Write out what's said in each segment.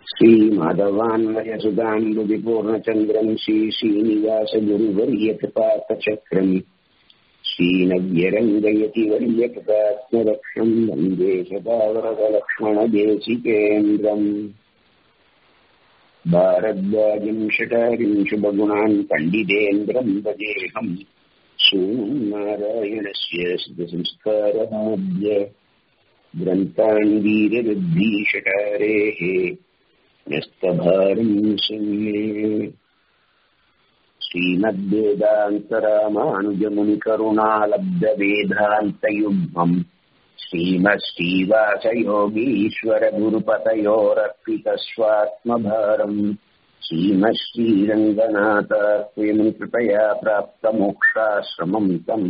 श्रीमाधवान्वयसुधाम्बुधिपूर्णचन्द्रम् श्रीश्रीनिवासगुरुवर्यकृपार्थचक्रम् श्रीनव्यरङ्गयति वर्यकृतात्मरक्षम् वन्दे सदावरदलक्ष्मणदेशिकेन्द्रम् भारद्वाजम् षटारिम् शुभगुणान् पण्डितेन्द्रम् भजेहम् सूनुम् नारायणस्य सिद्धसंस्कारमाद्य ग्रन्थान् वीरवृद्धीषटारेः न्यस्तभारम् संये श्रीमद्वेदान्तरामानुजमुनिकरुणालब्धवेदान्तयुग्मम् श्रीमश्रीवासयोगीश्वरगुरुपतयोरर्पितस्वात्मभारम् श्रीमश्रीरङ्गनाथात्मयम् कृपया प्राप्तमोक्षाश्रमम् तम्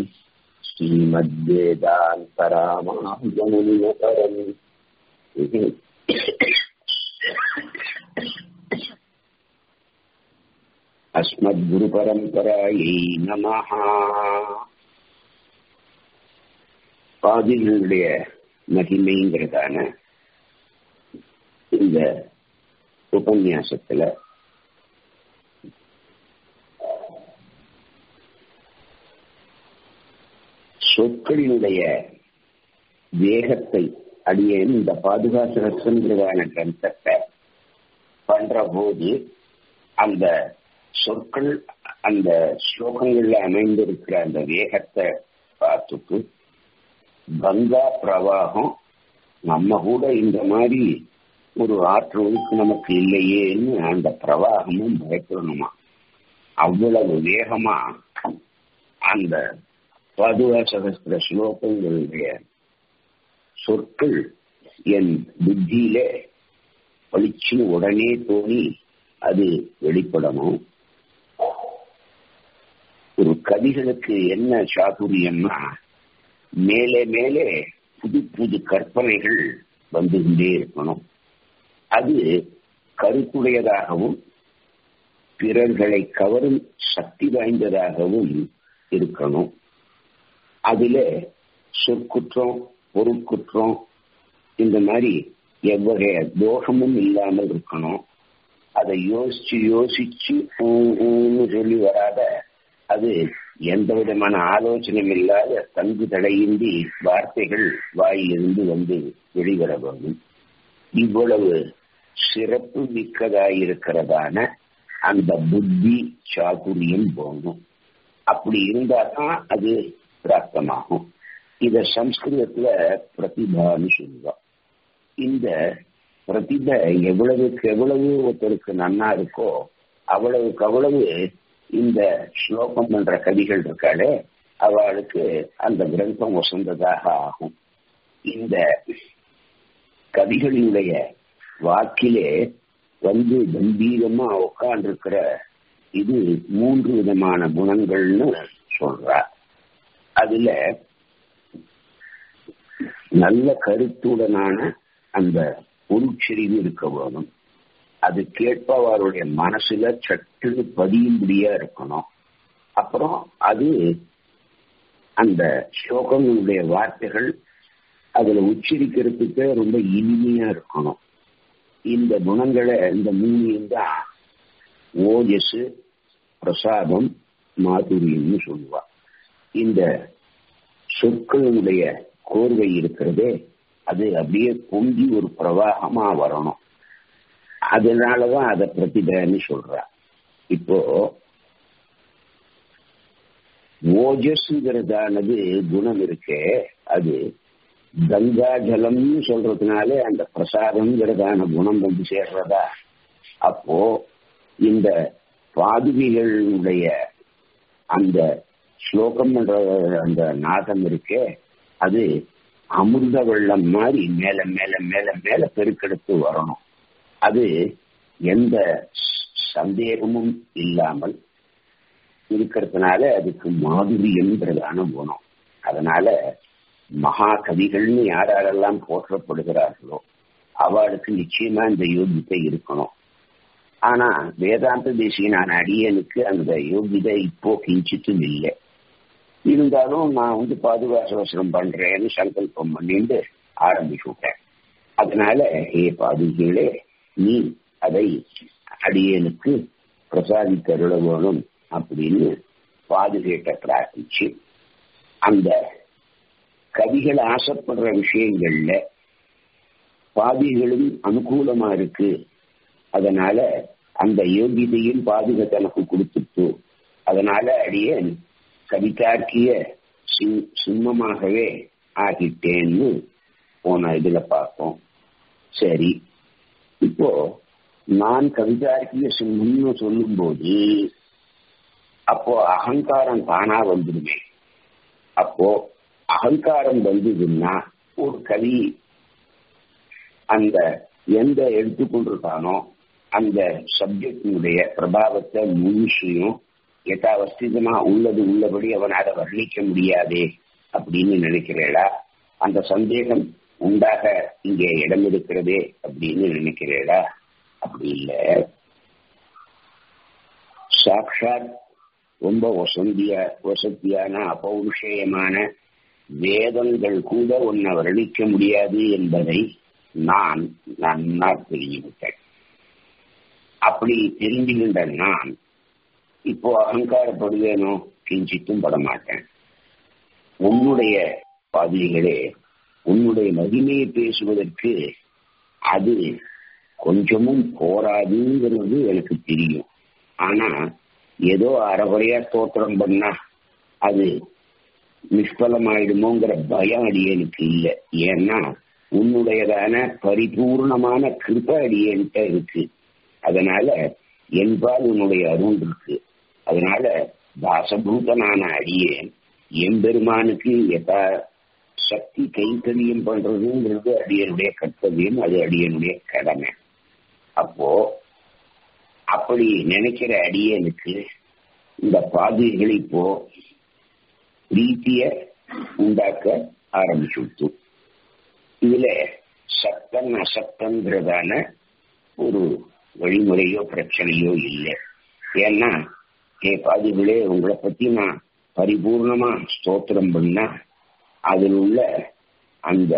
श्रीमद्वेदान्तरामानुजमुनिमकरम् அஸ்மத்குருபரம்பராயை நமஹ பாதிகளுடைய மகிமைங்கிறதான இந்த உபன்யாசத்துல சொற்களினுடைய வேகத்தை அடியேன் இந்த பாதுகாசனங்கிறதான கிரந்தத்தை பண்ற போது அந்த சொற்கள் அந்த ஸ்லோகங்கள்ல அமைந்திருக்கிற அந்த வேகத்தை பார்த்துட்டு கங்கா பிரவாகம் நம்ம கூட இந்த மாதிரி ஒரு ஆற்று ஒழுக்கு நமக்கு இல்லையேன்னு அந்த பிரவாகமும் பயப்படணுமா அவ்வளவு வேகமா அந்த பதுவ சகஸ்திர ஸ்லோகங்களுடைய சொற்கள் என் புத்தியில பளிச்சுன்னு உடனே தோணி அது வெளிப்படணும் ஒரு கவிகளுக்கு என்ன சாதுரியம்னா மேலே மேலே புது புது கற்பனைகள் வந்துகிட்டே இருக்கணும் அது கருத்துடையதாகவும் பிறர்களை கவரும் சக்தி வாய்ந்ததாகவும் இருக்கணும் அதுல சொற்குற்றம் பொருட்குற்றம் இந்த மாதிரி எவ்வகைய தோஷமும் இல்லாமல் இருக்கணும் அதை யோசிச்சு யோசிச்சு சொல்லி வராத அது எந்த விதமான ஆலோசனையும் இல்லாத தங்கு தடையின்றி வார்த்தைகள் வாயிலிருந்து வந்து வெளிவர வேண்டும் இவ்வளவு சிறப்பு மிக்கதாயிருக்கிறதான அந்த புத்தி சாதுரியம் போகும் அப்படி இருந்தா தான் அது பிராப்தமாகும் இத சம்ஸ்கிருதத்துல பிரதிபான்னு சொல்லுவோம் இந்த பிரதிபை எவ்வளவுக்கு எவ்வளவு ஒருத்தருக்கு நன்னா இருக்கோ அவ்வளவுக்கு அவ்வளவு இந்த ஸ்லோகம் பண்ற கவிகள் இருக்காளே அவளுக்கு அந்த கிரந்தம் வசந்ததாக ஆகும் இந்த கவிகளினுடைய வாக்கிலே வந்து கம்பீரமா உட்காண்டிருக்கிற இது மூன்று விதமான குணங்கள்னு சொல்றா அதுல நல்ல கருத்துடனான அந்த பொருட்செறிவு இருக்க வேணும் அது கேட்பவருடைய மனசுல சட்டுன்னு பதியும்படியா இருக்கணும் அப்புறம் அது அந்த ஸ்லோகங்களுடைய வார்த்தைகள் அதுல உச்சரிக்கிறதுக்கு ரொம்ப இனிமையா இருக்கணும் இந்த குணங்களை இந்த மூணையும் தான் ஓஜஸ் பிரசாதம் மாதுரியம்னு சொல்லுவா இந்த சொற்களினுடைய கோர்வை இருக்கிறதே அது அப்படியே பொங்கி ஒரு பிரவாகமா வரணும் அதனாலதான் அதை பிரதிபன்னு சொல்றா இப்போ ஓஜஸ்ங்கிறதானது குணம் இருக்கே அது கங்கா ஜலம்னு சொல்றதுனாலே அந்த பிரசாதம்ங்கிறதான குணம் வந்து சேர்றதா அப்போ இந்த பாதுகைகளுடைய அந்த ஸ்லோகம் என்ற அந்த நாதம் இருக்கே அது அமிர்த வெள்ளம் மாதிரி மேல மேல மேல மேல பெருக்கெடுத்து வரணும் அது எந்த சந்தேகமும் இல்லாமல் இருக்கிறதுனால அதுக்கு மாதுரியம்ன்றதான குணம் அதனால மகா கவிகள்னு யார் யாரெல்லாம் போற்றப்படுகிறார்களோ அவளுக்கு நிச்சயமா இந்த யோகிதை இருக்கணும் ஆனா வேதாந்த தேசியனான அடியனுக்கு அந்த யோகிதை இப்போ கிஞ்சித்தும் இல்லை இருந்தாலும் நான் வந்து பாதுகாசவசனம் பண்றேன்னு சங்கல்பம் பண்ணிட்டு ஆரம்பிச்சு விட்டேன் அதனால ஹே பாதுகளே நீ அதை அடியனுக்கு பிரசாதித்தருள வேணும் அப்படின்னு பாதுகேட்ட பிரார்த்திச்சு அந்த கவிகள் ஆசைப்படுற விஷயங்கள்ல பாதிகளும் அனுகூலமா இருக்கு அதனால அந்த யோகிதையும் பாதுக தனக்கு கொடுத்துட்டு அதனால அடியேன் கவிதாக்கிய சிம்மமாகவே ஆகிட்டேன்னு போன இதுல பார்த்தோம் சரி இப்போ நான் கவிதாக்கிய சிம்மம்னு சொல்லும் போது அப்போ அகங்காரம் தானா வந்துடுமே அப்போ அகங்காரம் வந்ததுன்னா ஒரு கவி அந்த எந்த எடுத்துக்கொண்டிருக்கானோ அந்த சப்ஜெக்டினுடைய பிரபாவத்தை முழுசையும் யதாவஸ்திதமா உள்ளது உள்ளபடி அவன் அதை வர்ணிக்க முடியாதே அப்படின்னு நினைக்கிறேடா அந்த சந்தேகம் உண்டாக இங்கே இடம் இருக்கிறதே அப்படின்னு நினைக்கிறேடா அப்படி இல்ல சாட்சாத் ரொம்ப வசந்திய வசதியான அபௌருஷேயமான வேதங்கள் கூட உன்னை வர்ணிக்க முடியாது என்பதை நான் நன்னா தெரிஞ்சுக்கிட்டேன் அப்படி தெரிஞ்சுகின்ற நான் இப்போ அகங்காரப்படுவேனோ கிஞ்சித்தும் படமாட்டேன் உன்னுடைய பாதிகளே உன்னுடைய மகிமையை பேசுவதற்கு அது கொஞ்சமும் போராதுங்கிறது எனக்கு தெரியும் ஆனா ஏதோ அறகுறையா ஸ்தோத்திரம் பண்ணா அது நிஷ்பலமாயிடுமோங்கிற பயம் அடியனுக்கு இல்லை ஏன்னா உன்னுடையதான பரிபூர்ணமான கிருப அடியன்ட்ட இருக்கு அதனால என்பால் உன்னுடைய அருள் இருக்கு அதனால தாசபூதனான அடியேன் எம்பெருமானுக்கு எதா சக்தி கைத்தறியம் பண்றதுங்கிறது அடியனுடைய கர்த்தவியம் அது அடியனுடைய கடமை அப்போ அப்படி நினைக்கிற அடியனுக்கு இந்த பாதைகள் இப்போ பிரீத்திய உண்டாக்க ஆரம்பிச்சுட்டு இதுல சத்தன் அசத்தங்கிறதான ஒரு வழிமுறையோ பிரச்சனையோ இல்லை ஏன்னா ஏ பாதிகளே உங்களை பத்தி நான் பரிபூர்ணமா ஸ்தோத்திரம் பண்ணா அதில் உள்ள அந்த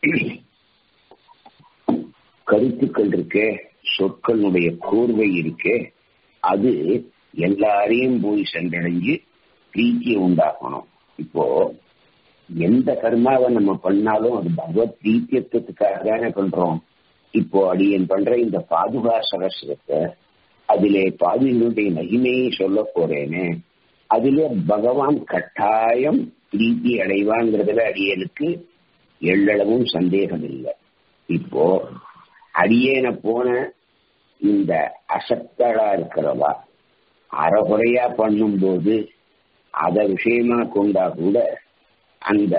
கருத்துக்கள் இருக்கே சொற்களுடைய கோர்வை இருக்கே அது எல்லாரையும் போய் சென்றடைஞ்சு பிரீத்தியை உண்டாக்கணும் இப்போ எந்த கர்மாவை நம்ம பண்ணாலும் அது பகவத் பிரீத்தியத்துக்காக தானே பண்றோம் இப்போ அடியன் பண்ற இந்த பாதுகா சகசிரத்தை அதிலே பாதுகளுடைய மகிமையை சொல்ல போறேனே அதிலே பகவான் கட்டாயம் பிரீத்தி அடைவாங்கிறதுல அடியனுக்கு எள்ளளவும் சந்தேகம் இல்லை இப்போ அடியேன போன இந்த அசக்தடா இருக்கிறவா அறகுறையா பண்ணும்போது அத விஷயமா கொண்டா கூட அந்த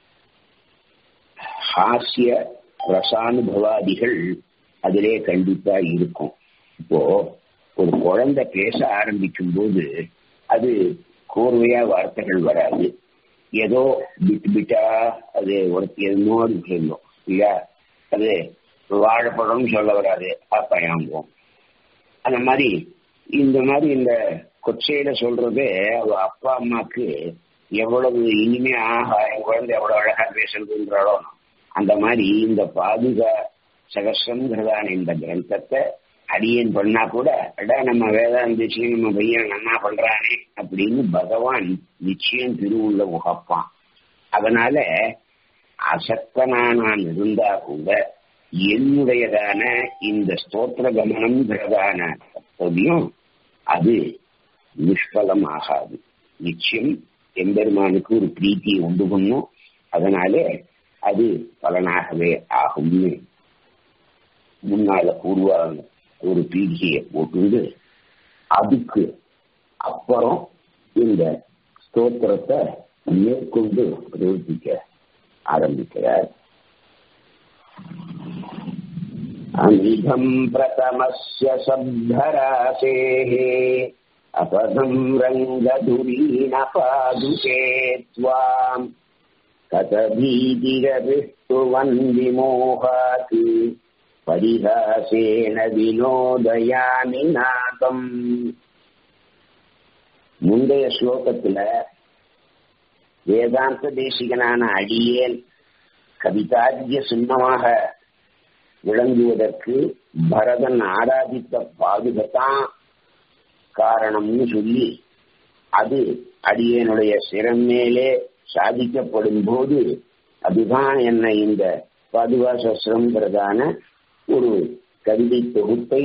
ஹாஸ்ய ரசானுபவாதிகள் அதிலே கண்டிப்பா இருக்கும் இப்போ ஒரு குழந்தை பேச ஆரம்பிக்கும் போது அது கோர்வையா வார்த்தைகள் வராது ஏதோ பிட் பிட்டா அது ஒரு என்னமோ சொல்லும் இல்லையா அது வாழைப்பழம் சொல்ல வராது அப்பயாங்குவோம் அந்த மாதிரி இந்த மாதிரி இந்த கொச்சையில சொல்றதே அவ அப்பா அம்மாக்கு எவ்வளவு இனிமையா ஆஹா என் குழந்தை எவ்வளவு அழகா பேசுறதுன்றாலோ அந்த மாதிரி இந்த பாதுகா சகசிரங்கிறதான இந்த கிரந்தத்தை அடியன் பண்ணா கூட அடா நம்ம வேதாந்திச்சு நம்ம பையன் நன்னா பண்றானே அப்படின்னு பகவான் நிச்சயம் திருவுள்ள உகப்பான் அதனால அசக்தனா நான் இருந்தா கூட என்னுடையதான இந்த ஸ்தோத்திர கமனம்ங்கிறதான தத்துவம் அது நிஷ்பலம் ஆகாது நிச்சயம் எம்பெருமானுக்கு ஒரு பிரீத்தியை உண்டு பண்ணும் அதனாலே அது பலனாகவே ஆகும்னு முன்னால பூர்வ ஒரு பீடிகையை போட்டு அதுக்கு அப்புறம் இந்த ஸ்தோத்திரத்தை மேற்கொண்டு பிரவர்த்திக்க ஆரம்பிக்கிறார் அமிதம் பிரதமஸ்ய சப்தராசேः अपदम् रङ्गधुरीण पादुके त्वाम् कतभीतिरविष्टुवन्विमोहात् परिहासेन வினோதயாமி நாதம் முந்தைய ஸ்லோகத்துல வேதாந்த தேசிகனான அடியேன் கவிதாத்திய சின்னமாக விளங்குவதற்கு பரதன் ஆராதித்த பாதுகத்தான் காரணம்னு சொல்லி அது அடியனுடைய சிரம் மேலே சாதிக்கப்படும் போது அதுதான் என்னை இந்த பாதுகா சஸ்திரம்ங்கிறதான ஒரு கவிதை தொகுப்பை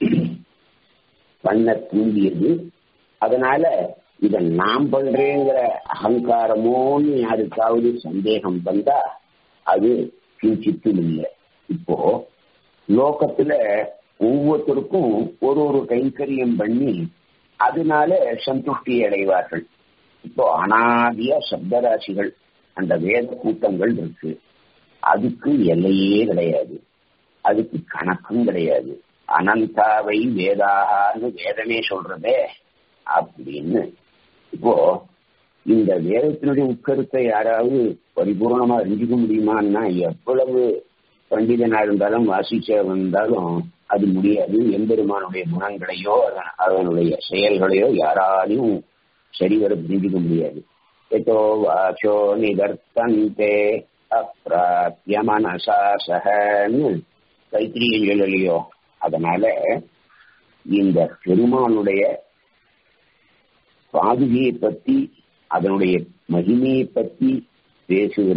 பண்ண தூண்டியது அதனால இத நாம் பண்றேங்கிற அகங்காரமோன்னு யாருக்காவது சந்தேகம் வந்தா அது கிஞ்சித்தும் இல்லை இப்போ லோகத்துல ஒவ்வொருத்தருக்கும் ஒரு ஒரு கைங்கரியம் பண்ணி அதனால சந்துஷ்டி அடைவார்கள் இப்போ அனாதியா சப்தராசிகள் அந்த வேத கூட்டங்கள் இருக்கு அதுக்கு எல்லையே கிடையாது அதுக்கு கணக்கும் கிடையாது அனந்தாவை வேதாகான்னு வேதமே சொல்றதே அப்படின்னு இப்போ இந்த வேதத்தினுடைய உட்கருத்தை யாராவது பரிபூர்ணமா அறிஞ்சிக்க முடியுமான்னா எவ்வளவு பண்டிதனா இருந்தாலும் வாசிச்ச இருந்தாலும் அது முடியாது எம்பெருமானுடைய குணங்களையோ அதனுடைய செயல்களையோ யாராலையும் சரிவர புரிஞ்சிக்க முடியாது எதோ வாச்சோ நிகர்த்தந்தே அப்பிராத்திய மனசா சகன்னு கைத்திரியம் சொல்லலையோ அதனால இந்த பெருமானுடைய பாதுகையை பத்தி அதனுடைய மகிமையை பத்தி பேசுகிற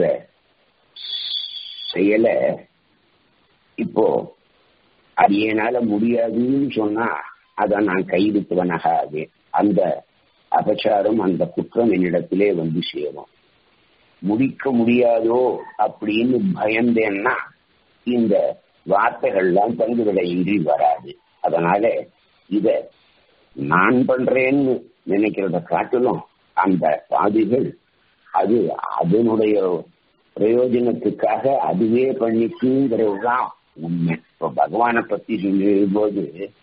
செயலை இப்போ அது என்னால முடியாதுன்னு சொன்னா அதை நான் கைவிட்டுவனாகாது அந்த அபச்சாரம் அந்த குற்றம் என்னிடத்திலே வந்து சேரும் முடிக்க முடியாதோ அப்படின்னு பயந்தேன்னா இந்த வார்த்தைகள்லாம் பங்குவிடையின்றி வராது அதனால இத நான் பண்றேன்னு நினைக்கிறத காட்டிலும் அந்த பாதிகள் அது அதனுடைய பிரயோஜனத்துக்காக அதுவே பண்ணிக்குங்கிறதுதான் உண்மை இப்போ பகவானை பத்தி சொல்லும்போது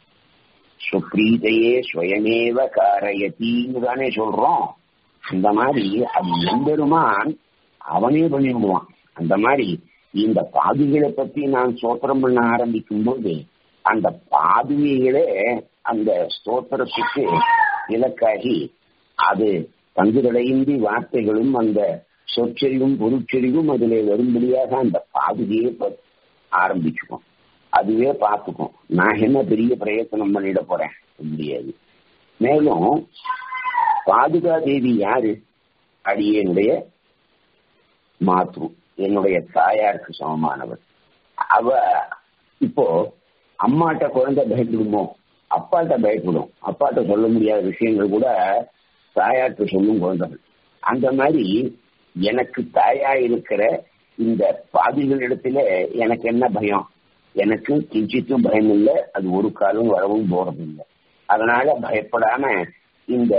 சுப்ரீதையே ஸ்வயமேவ காரயத்தின்னு தானே சொல்றோம் அந்த மாதிரி அது எம்பெருமான் அவனே பண்ணிவிடுவான் அந்த மாதிரி இந்த பாதுகளை பத்தி நான் ஸ்தோத்திரம் பண்ண ஆரம்பிக்கும் போது அந்த பாதுகைகளே அந்த ஸ்தோத்திரத்துக்கு இலக்காகி அது பங்குதடையின்றி வார்த்தைகளும் அந்த சொற்செறிவும் பொருட்செறிவும் அதிலே வரும்படியாக அந்த பாதுகையை ஆரம்பிச்சுக்கும் அதுவே பார்த்துக்கும் நான் என்ன பெரிய பிரயத்தனம் பண்ணிட போறேன் முடியாது மேலும் பாதுகா தேவி யாரு அடியனுடைய மாத்ரு என்னுடைய தாயாருக்கு சமமானவர் அவ இப்போ அம்மாட்ட குழந்தை பயப்படுமோ அப்பாட்ட பயப்படும் அப்பாட்ட சொல்ல முடியாத விஷயங்கள் கூட தாயாருக்கு சொல்லும் குழந்தைகள் அந்த மாதிரி எனக்கு தாயா இருக்கிற இந்த பாதிகளிடத்துல எனக்கு என்ன பயம் எனக்கு கிஞ்சித்தும் பயம் இல்லை அது ஒரு காலம் வரவும் போறது இல்லை அதனால பயப்படாம இந்த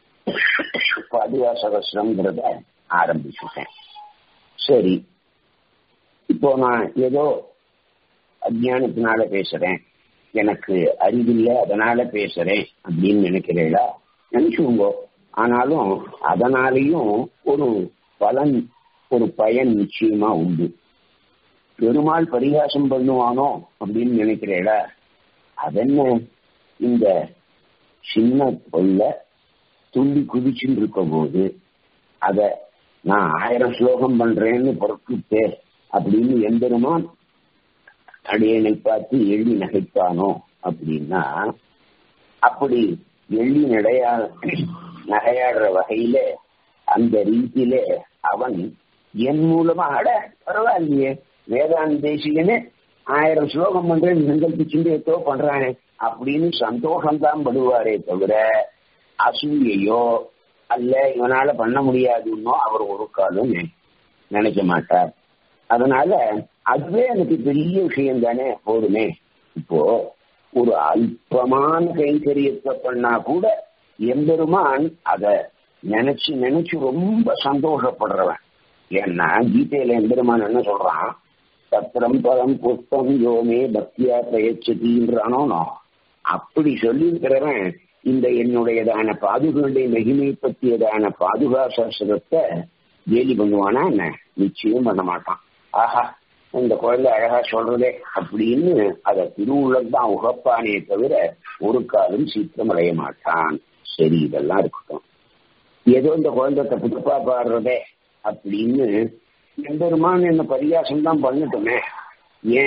பாதுகா சகசிரம்ங்கிறத ஆரம்பிச்சுட்டேன் சரி இப்போ நான் ஏதோ அஜானத்தினால பேசுறேன் எனக்கு அறிவில்லை அதனால பேசுறேன் அப்படின்னு நினைக்கிறீங்களா நினைச்சுங்க ஆனாலும் அதனாலையும் ஒரு பலன் ஒரு பயன் நிச்சயமா உண்டு பெருமாள் பரிகாசம் பண்ணுவானோ அப்படின்னு நினைக்கிறீங்களா அதென்ன இந்த சின்ன பொல்ல துள்ளி குதிச்சுட்டு இருக்க போது அத நான் ஆயிரம் ஸ்லோகம் பண்றேன்னு பொறுத்துட்டே அப்படின்னு எம்பெருமான் அடியனை பார்த்து எள்ளி நகைப்பானோ அப்படின்னா அப்படி எள்ளி நடையா நகையாடுற வகையில அந்த ரீதியில அவன் என் மூலமா அட பரவாயில்லையே வேதாந்த தேசிகனே ஆயிரம் ஸ்லோகம் பண்றேன் சங்கல்பிச்சுட்டு ஏதோ பண்றானே அப்படின்னு சந்தோஷம்தான் படுவாரே தவிர அசூயையோ அல்ல இவனால பண்ண முடியாதுன்னோ அவர் ஒரு காலம் நினைக்க மாட்டார் அதனால அதுவே எனக்கு பெரிய விஷயம் தானே போதுமே இப்போ ஒரு அல்பமான கைங்கரியத்தை பண்ணா கூட எம்பெருமான் அத நினைச்சு நினைச்சு ரொம்ப சந்தோஷப்படுறவன் ஏன்னா கீதையில எம்பெருமான் என்ன சொல்றான் பத்திரம் பரம் புஷ்பம் யோமே பக்தியா பிரயச்சதின்றானோ அப்படி சொல்லியிருக்கிறவன் இந்த என்னுடையதான பாதுகளுடைய மகிமை பற்றியதான பாதுகா சாஸ்திரத்தை கேலி பண்ணுவானா என்ன நிச்சயம் பண்ண மாட்டான் ஆஹா இந்த குழந்தை அழகா சொல்றதே அப்படின்னு அத திருவுள்ளம் தான் உகப்பானே தவிர ஒரு காலம் சீக்கிரம் அடைய மாட்டான் சரி இதெல்லாம் இருக்கட்டும் ஏதோ இந்த குழந்தை தப்பு தப்பா பாடுறதே அப்படின்னு எம்பெருமான் என்ன பரியாசம் தான் பண்ணட்டுமே ஏன்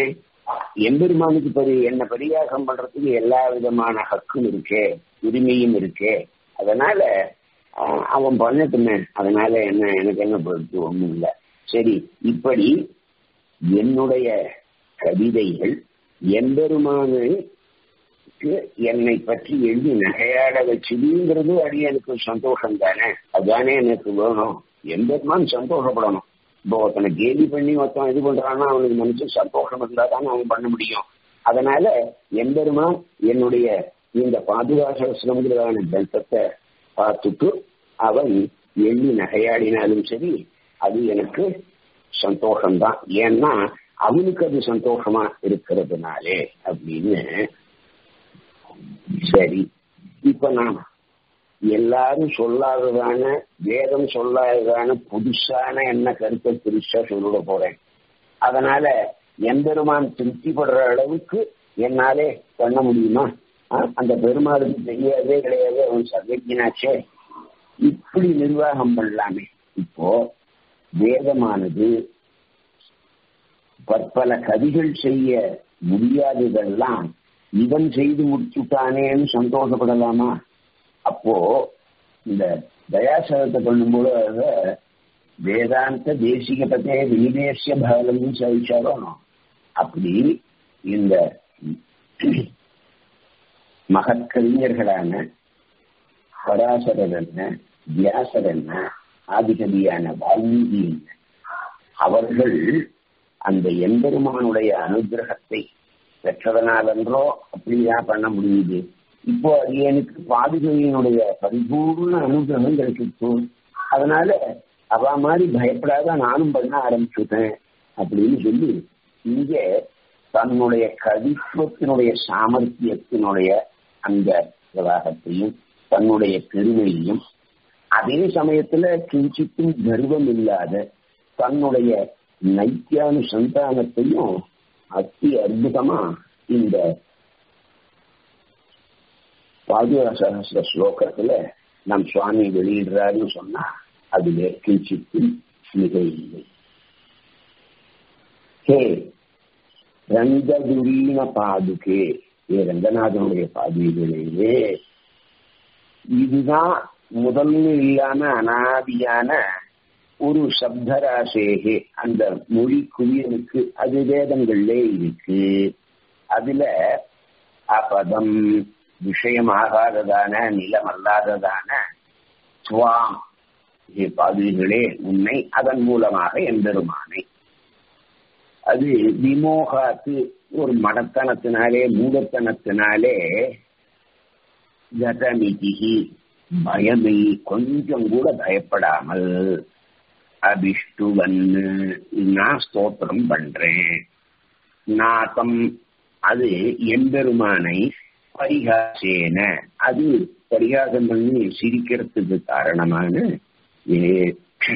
எம்பெருமானுக்கு பரி என்ன பரியாசம் பண்றதுக்கு எல்லா விதமான ஹக்கும் இருக்கே உரிமையும் இருக்கே அதனால அஹ், அவன் பண்ணட்டுமே அதனால என்ன எனக்கு என்ன பொறுத்து ஒண்ணும் இல்லை சரி இப்படி என்னுடைய கவிதைகள் எம்பெருமானுக்கு என்னை பற்றி எழுதி நகையாட வச்சுதுங்கிறது அடியனுக்கு சந்தோஷம் தானே அதுதானே எனக்கு வேணும் எம்பெருமான் சந்தோஷப்படணும் இப்போ ஒருத்தனை கேலி பண்ணி ஒருத்தன் இது பண்றான்னா அவனுக்கு மனசு சந்தோஷம் இருந்தா தானே அவன் பண்ண முடியும் அதனால எம்பெருமான் என்னுடைய இந்த பாதுகாசனங்கிறதான தந்தத்தை பார்த்துட்டு அவன் எண்ணி நகையாடினாலும் சரி அது எனக்கு சந்தோஷம்தான் ஏன்னா அவனுக்கு அது சந்தோஷமா இருக்கிறதுனாலே அப்படின்னு சரி இப்ப நான் எல்லாரும் சொல்லாததான வேதம் சொல்லாததான புதுசான என்ன கருத்தை புதுசா சொல்லிட போறேன் அதனால எம்பெருமான் திருப்திப்படுற அளவுக்கு என்னாலே பண்ண முடியுமா ஆ, அந்த பெருமாளுக்கு தெரியாதே கிடையாது அவன் சர்வஜனாச்சே இப்படி நிர்வாகம் பண்ணலாமே இப்போ வேதமானது பற்பல கவிகள் செய்ய முடியாததெல்லாம் இவன் செய்து முடிச்சுட்டானேன்னு சந்தோஷப்படலாமா அப்போ இந்த தயாசகத்தை பண்ணும்போது அத வேதாந்த தேசிக பத்தே விநிதேசிய பாலம்னு சொல்லிச்சாரோ அப்படி இந்த மகற்கவிஞர்களான பராசரர் என்ன வியாசர் என்ன ஆதிகவியான வால்மீகி என்ன அவர்கள் அந்த எம்பெருமானுடைய அனுகிரகத்தை பெற்றதனாலன்றோ அப்படிதான் பண்ண முடியுது இப்போ அது எனக்கு பாதுகையினுடைய பரிபூர்ண அனுகிரகம் கிடைச்சிட்டு அதனால அவ மாதிரி பயப்படாத நானும் பண்ண ஆரம்பிச்சுட்டேன் அப்படின்னு சொல்லி இங்க தன்னுடைய கவித்துவத்தினுடைய சாமர்த்தியத்தினுடைய அந்த பிரவாகத்தையும் தன்னுடைய பெருமையையும் அதே சமயத்துல கிஞ்சித்தும் கர்வம் இல்லாத தன்னுடைய நைத்தியானு சந்தானத்தையும் அத்தி அற்புதமா இந்த பாதுகா சகசிர ஸ்லோகத்துல நம் சுவாமி வெளியிடுறாருன்னு சொன்னா அதுல கிஞ்சித்தும் மிக இல்லை ஹே ரங்கதுரீன பாதுகே ஏ ரங்கநாதனுடைய பாதுகைகளிலே இதுதான் முதல்ல இல்லாம அனாதியான ஒரு சப்தராசேகே அந்த மொழி குவியலுக்கு அது வேதங்கள்ல இருக்கு அதுல அபதம் விஷயமாகாததான நிலமல்லாததான துவாம் ஹே பாதுகளே உன்னை அதன் மூலமாக எம்பெருமானை அது விமோகாத்து ஒரு மடத்தனத்தினாலே மூடத்தனத்தினாலே கதமிதிகி பயமை கொஞ்சம் கூட பயப்படாமல் அபிஷ்டுவன்னு நான் ஸ்தோத்திரம் பண்றேன் நாதம் அது எம்பெருமானை பரிகாசேன அது பரிகாசம் பண்ணி சிரிக்கிறதுக்கு காரணமான ஏ-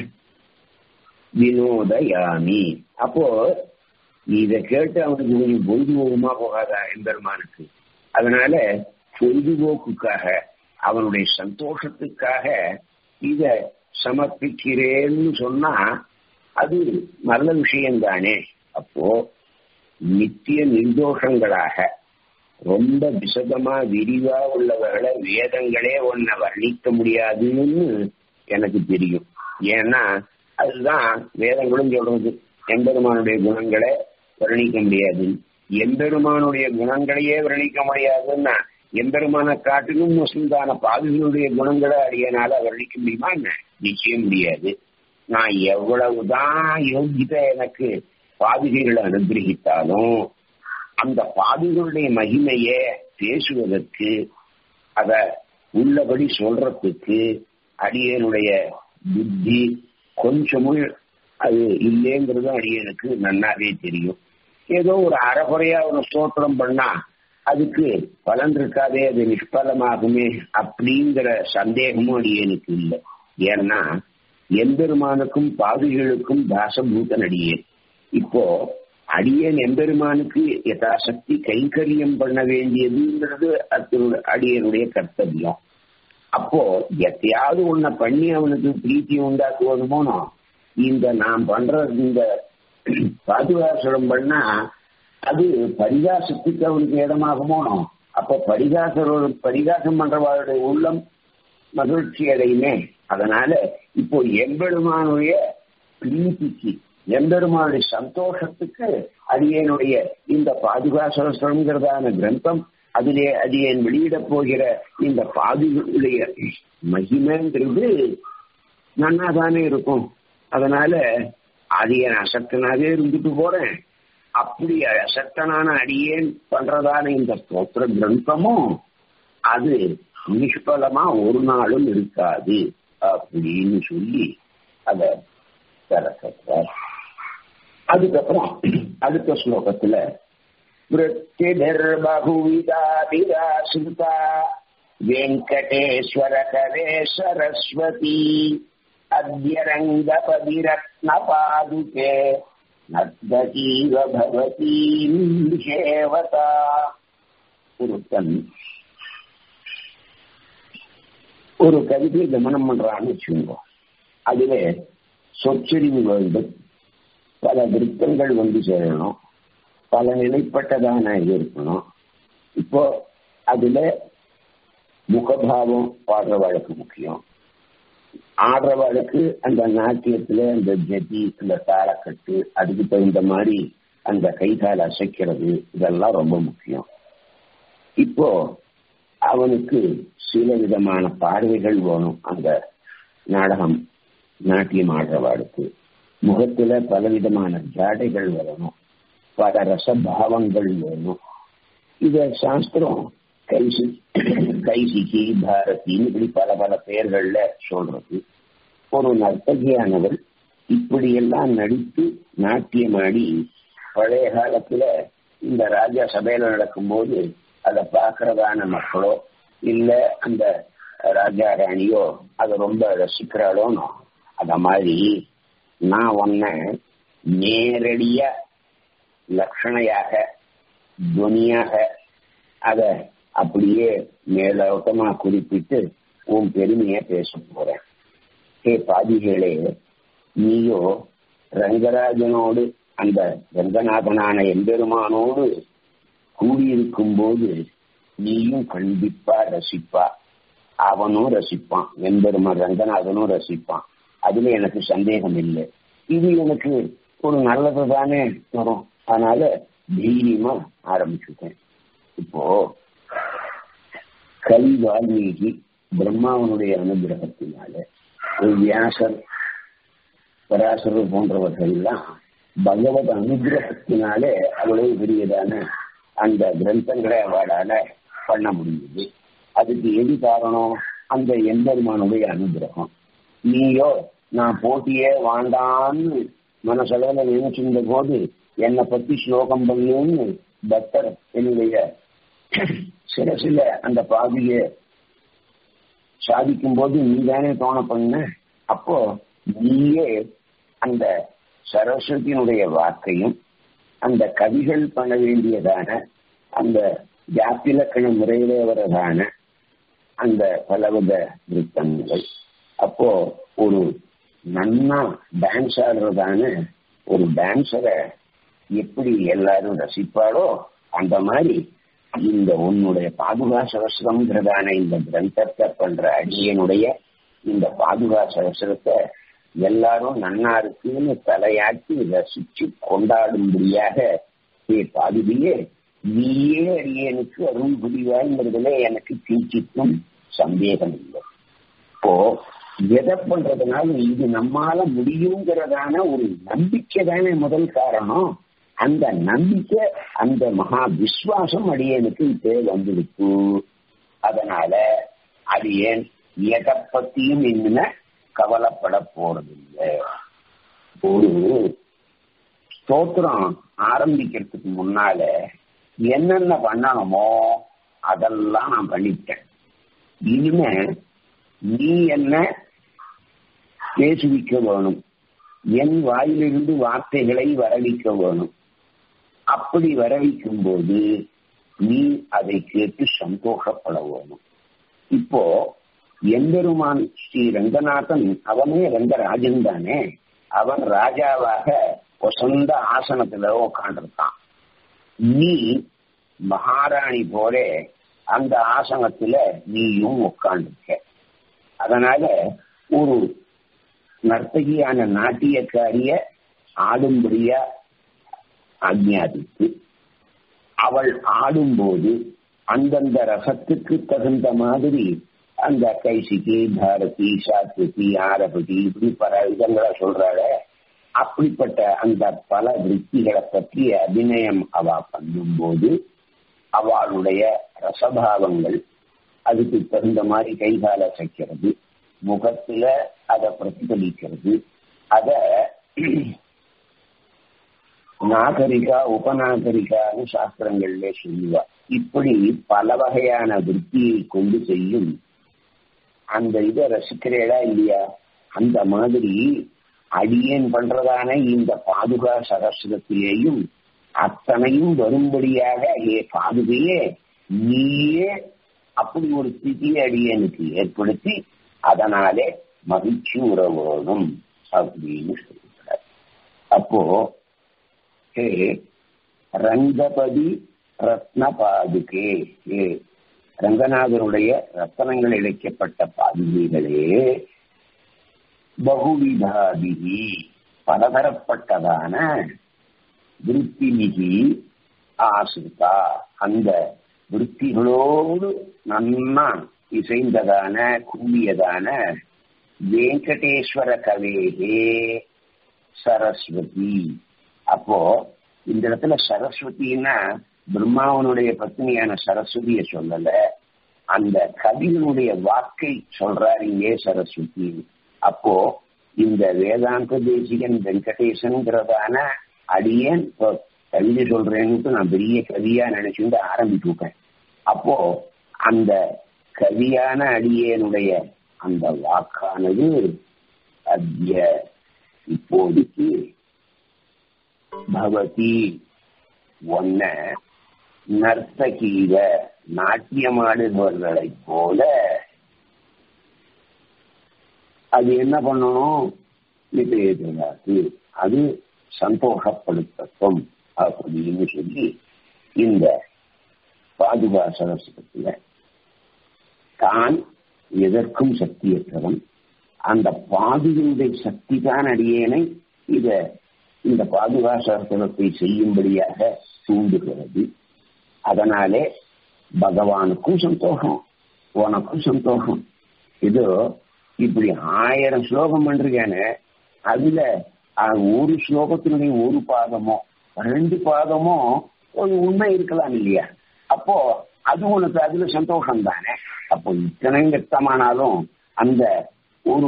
வினோதயாமி அப்போ இத கேட்டு அவனுக்கு கொஞ்சம் பொழுதுபோகமா போகாதா எம்பெருமானுக்கு அதனால பொழுதுபோக்குக்காக அவனுடைய சந்தோஷத்துக்காக இத சமர்ப்பிக்கிறேன்னு சொன்னா அது நல்ல விஷயம்தானே அப்போ நித்திய நிர்தோஷங்களாக ரொம்ப விசதமா விரிவா உள்ளவர்களை வேதங்களே ஒன்ன வர்ணிக்க முடியாதுன்னு எனக்கு தெரியும் ஏன்னா அதுதான் வேதங்களும் சொல்றது எம்பெருமானுடைய குணங்களை வர்ணிக்க முடியாது எம்பெருமானுடைய குணங்களையே வர்ணிக்க முடியாதுன்னா எம்பெருமான காட்டிலும் முஸ்லிம்தான பாவிகளுடைய குணங்களை அடியனால வர்ணிக்க முடியுமா என்ன நிச்சயம் முடியாது நான் எவ்வளவுதான் யோகித எனக்கு பாதுகைகளை அனுகிரகித்தாலும் அந்த பாதுகளுடைய மகிமையை பேசுவதற்கு அத உள்ளபடி சொல்றதுக்கு அடியனுடைய புத்தி கொஞ்சமும் அது இல்லைங்கிறது அடியனுக்கு நன்னாவே தெரியும் ஏதோ ஒரு அறகுறையா ஒரு ஸ்தோத்திரம் பண்ணா அதுக்கு பலன் இருக்காதே அது நிஷ்பலமாகுமே அப்படிங்கிற சந்தேகமும் அடியனுக்கு இல்லை ஏன்னா எம்பெருமானுக்கும் பாதுகளுக்கும் தாசபூதன் அடியேன் இப்போ அடியேன் எம்பெருமானுக்கு யதாசக்தி கைங்கரியம் பண்ண வேண்டியதுங்கிறது அது அடியனுடைய கர்த்தவியம் அப்போ எத்தையாவது ஒன்ன பண்ணி அவனுக்கு பிரீத்தி உண்டாக்குவதுமோனோ இந்த நான் பண்ற இந்த பாதுகாசுரம் பண்ணா அது பரிகாசத்துக்கு அவனுக்கு இடமாகுமோ அப்ப பரிகாசரோட பரிகாசம் பண்றவாளுடைய உள்ளம் மகிழ்ச்சி அடையுமே அதனால இப்போ எம்பெருமானுடைய பிரீத்திக்கு எம்பெருமானுடைய சந்தோஷத்துக்கு அடியனுடைய இந்த பாதுகாசரங்கிறதான கிரந்தம் அதிலே அடியேன் வெளியிடப் போகிற இந்த பாதுகளுடைய மகிமைங்கிறது நன்னா தானே இருக்கும் அதனால அடியேன் அசக்தனாவே இருந்துட்டு போறேன் அப்படி அசக்தனான அடியேன் பண்றதான இந்த ஸ்தோத்திர கிரந்தமும் அது நிஷ்பலமா ஒரு நாளும் இருக்காது அப்படின்னு சொல்லி அத தரக்கிறார் அதுக்கப்புறம் அடுத்த ஸ்லோகத்துல वृत्तिभिर्बहुविधाभिराश्रिता वेङ्कटेश्वरकरे सरस्वती अद्य रङ्गपदिरत्नपादुके नर्तकीव भवतीम् सेवता ஒருத்தன் ஒரு கவிதையை கவனம் பண்றான்னு வச்சுக்கோங்க அதுல சொச்சரிவு வேண்டும் பல விருத்தங்கள் வந்து சேரணும் பல நிலைப்பட்டதான இது இருக்கணும் இப்போ அதுல முகபாவம் பாடுற வழக்கு முக்கியம் ஆடுற வழக்கு அந்த நாட்டியத்துல அந்த ஜதி அந்த தாளக்கட்டு அதுக்கு தகுந்த மாதிரி அந்த கைகால அசைக்கிறது இதெல்லாம் ரொம்ப முக்கியம் இப்போ அவனுக்கு சில விதமான பார்வைகள் வேணும் அந்த நாடகம் நாட்டியம் ஆடுறவாளுக்கு முகத்துல பல விதமான ஜாடைகள் வரணும் பல ரசபாவங்கள் வேணும் இத சாஸ்திரம் கைசி கைசிகி பாரதின்னு இப்படி பல பல பெயர்கள்ல சொல்றது ஒரு நர்த்தகியானவர் இப்படியெல்லாம் நடித்து நாட்டியமாடி பழைய காலத்துல இந்த ராஜா சபையில நடக்கும்போது அதை பார்க்கறதான மக்களோ இல்ல அந்த ராஜா ராணியோ அதை ரொம்ப ரசிக்கிறாளோனோ அத மாதிரி நான் ஒன்ன நேரடியா லட்சணையாக துனியாக அத அப்படியே மேலோட்டமா குறிப்பிட்டு உன் பெருமைய பேச போறேன் ஹே பாதிகளே நீயோ ரங்கராஜனோடு அந்த ரங்கநாதனான எம்பெருமானோடு கூடியிருக்கும் போது நீயும் கண்டிப்பா ரசிப்பா அவனும் ரசிப்பான் எம்பெருமான் ரங்கநாதனும் ரசிப்பான் அதுல எனக்கு சந்தேகம் இல்லை இது எனக்கு ஒரு நல்லது தானே வரும் அதனால தைரியமா ஆரம்பிச்சுட்டேன் இப்போ கவி வால்மீகி பிரம்மாவனுடைய அனுகிரகத்தினால ஒரு வியாசர் பராசரர் போன்றவர்கள் எல்லாம் பகவத் அனுகிரகத்தினாலே அவ்வளவு பெரியதான அந்த கிரந்தங்களை அவளால பண்ண முடியுது அதுக்கு எது காரணம் அந்த எம்பெருமானுடைய அனுகிரகம் நீயோ நான் போட்டியே வாண்டான்னு மனசளவுல நினைச்சிருந்த போது என்னை பத்தி ஸ்லோகம் பண்ணுன்னு பக்தர் என்னுடைய சிரசில அந்த பாதிய சாதிக்கும் போது நீ தானே தோண பண்ண அப்போ நீயே அந்த சரஸ்வதியினுடைய வாக்கையும் அந்த கவிகள் பண்ண வேண்டியதான அந்த ஜாத்திலக்கண முறையிலே வரதான அந்த பலவித விருத்தங்கள் அப்போ ஒரு நன்னா டான்ஸ் ஆடுறதான ஒரு டான்ஸரை எப்படி எல்லாரும் ரசிப்பாளோ அந்த மாதிரி இந்த உன்னுடைய பாதுகா சவசரம்ங்கிறதான இந்த கிரந்தத்தை பண்ற அடியனுடைய இந்த பாதுகா சவசரத்தை எல்லாரும் நன்னா இருக்குன்னு தலையாட்டி ரசிச்சு கொண்டாடும்படியாக ஏ பாதுகையே நீயே அடியனுக்கு அருள் புரிவாய்ங்கிறதுல எனக்கு கீழ்ச்சிக்கும் சந்தேகம் இல்லை இப்போ எதை பண்றதுனால இது நம்மால முடியுங்கிறதான ஒரு நம்பிக்கை தானே முதல் காரணம் அந்த நம்பிக்கை அந்த மகா விசுவாசம் அடியனுக்கு இப்பே வந்துடுச்சு அதனால அடியேன் எதை பத்தியும் இன்னும் கவலைப்பட போறதில்லை ஒரு ஸ்தோத்திரம் ஆரம்பிக்கிறதுக்கு முன்னால என்னென்ன பண்ணணுமோ அதெல்லாம் நான் பண்ணிட்டேன் இனிமே நீ என்ன பேசுவிக்க வேணும் என் வாயிலிருந்து வார்த்தைகளை வரவிக்க வேணும் அப்படி வரவிக்கும் போது நீ அதை கேட்டு சந்தோஷப்பட வேணும் இப்போ எம்பெருமான் ஸ்ரீ ரங்கநாதன் அவனே ரங்கராஜன் தானே அவன் ராஜாவாக சொந்த ஆசனத்துல உட்காண்டிருக்கான் நீ மகாராணி போல அந்த ஆசனத்துல நீயும் உட்கார்ந்துருக்க அதனால ஒரு நர்த்தகியான நாட்டியக்காரிய ஆடும்படியா ஆக்ஞாபித்து அவள் ஆடும்போது அந்தந்த ரசத்துக்கு தகுந்த மாதிரி அந்த கைசிக்கு பாரதி சாத்விகி ஆரபதி இப்படி பல விதங்களை சொல்றாள அப்படிப்பட்ட அந்த பல விற்பிகளை பற்றிய அபிநயம் அவ பண்ணும்போது அவளுடைய ரசபாவங்கள் அதுக்கு தகுந்த மாதிரி கைகால சைக்கிறது முகத்துல அதை பிரதிபலிக்கிறது அத நாகரிகா உபநாகரிகான்னு சாஸ்திரங்கள்ல சொல்லுவா இப்படி பல வகையான விற்பியை கொண்டு செய்யும் அந்த இதை ரசிக்கிறேடா இல்லையா அந்த மாதிரி அடியேன் பண்றதான இந்த பாதுகா சகசிரத்திலேயும் அத்தனையும் வரும்படியாக ஏ பாதுகையே நீயே அப்படி ஒரு ஸ்திதியை அடியனுக்கு ஏற்படுத்தி அதனாலே மகிழ்ச்சி உறவோடும் அப்படின்னு சொல்லுகிறார் அப்போ ஹே ரங்கபதி ரத்ன பாதுகே ஹே ரங்கநாதருடைய ரத்தனங்கள் இழைக்கப்பட்ட பாதுகைகளே பகுவிதாதிகி பலதரப்பட்டதான விருத்திமிகி ஆசிரிதா அந்த விருத்திகளோடு நன்னா இசைந்ததான கூடியதான வெங்கடேஸ்வர கவேகே சரஸ்வதி அப்போ இந்த இடத்துல சரஸ்வதினா பிரம்மாவனுடைய பத்னியான சரஸ்வதிய சொல்லல அந்த கவிகளுடைய வாக்கை சொல்றாரு இங்கே சரஸ்வதி அப்போ இந்த வேதாந்த தேசிகன் வெங்கடேசன்கிறதான அடியேன் இப்போ கவிதை சொல்றேன்னு நான் பெரிய கவியா நினைச்சுட்டு ஆரம்பிச்சு விட்டேன் அப்போ அந்த கவியான அடியேனுடைய அந்த வாக்கானது அத்திய இப்போதைக்கு பகவதி ஒன்ன நர்த்தகீவ நாட்டியமாடுபவர்களைப் போல அது என்ன பண்ணணும் நிபேதனாக்கு அது சந்தோஷப்படுத்தட்டும் அப்படின்னு சொல்லி இந்த பாதுகா சகசத்துல தான் எதற்கும் சக்தியற்றவன் அந்த பாதுகளுடைய சக்தி தான் அடியேனை இத இந்த பாதுகா சாஸ்திரத்தை செய்யும்படியாக தூண்டுகிறது அதனாலே பகவானுக்கும் சந்தோஷம் உனக்கும் சந்தோஷம் இதோ இப்படி ஆயிரம் ஸ்லோகம் பண்றீங்கன்னு அதுல ஒரு ஸ்லோகத்தினுடைய ஒரு பாதமோ ரெண்டு பாதமோ ஒரு உண்மை இருக்கலாம் இல்லையா அப்போ அது உனக்கு அதுல சந்தோஷம் தானே அப்போ இத்தனை கத்தமானாலும் அந்த ஒரு